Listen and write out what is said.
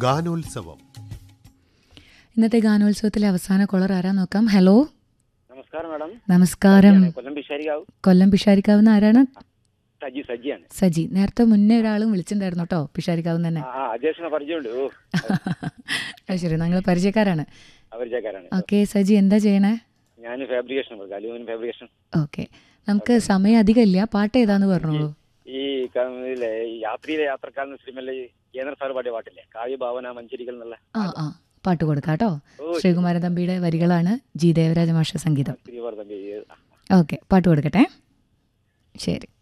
ഗാനോത്സവം ഇന്നത്തെ ഗാനോത്സവത്തിലെ അവസാന കോളർ ആരാ നോക്കാം ഹലോ നമസ്കാരം മാഡം നമസ്കാരം ഞാൻ കൊല്ലം വിശാരികാവ് കൊല്ലം പിഷാരിക്കാവുന്ന ആരാണ് സജി സജിയാണ് സജി നേരത്തെ മുന്നേ ഒരാളും വിളിച്ചിട്ടുണ്ടായിരുന്നു കേട്ടോ പിഷാരിക്കാവുന്ന തന്നെ ആ അജേഷിനെ പരിചയമുണ്ട് ഓ അത് ശരി ഞങ്ങൾ പരിചയക്കാരാണ് പരിചയക്കാരാണ് ഓക്കെ സജി എന്താ ചെയ്യണേ ഞാൻ fabrication work aluminium fabrication okay നമുക്ക് സമയം അധികമില്ല പാട്ട് ഏതാന്ന് പറഞ്ഞോളൂ ഈ ക- ഇതിലെ ഈ യാത്രയിലെ യാത്രക്കാരൻ സിനിമയിലെ ഈ കേന്ദ്ര സാർ പാടിയ പാട്ടില്ലേ കാവ്യ ഭാവന മഞ്ചരികൾ എന്നുള്ള ആ ആ പാട്ട് കൊടുക്കാം കേട്ടോ ഓ ശ്രീകുമാരൻ തമ്പിയുടെ വരികളാണ് ജി ദേവരാജ മാഷ സംഗീതം ശ്രീവർദ്ധൻ ഓക്കെ പാട്ട് കൊടുക്കട്ടെ ശരി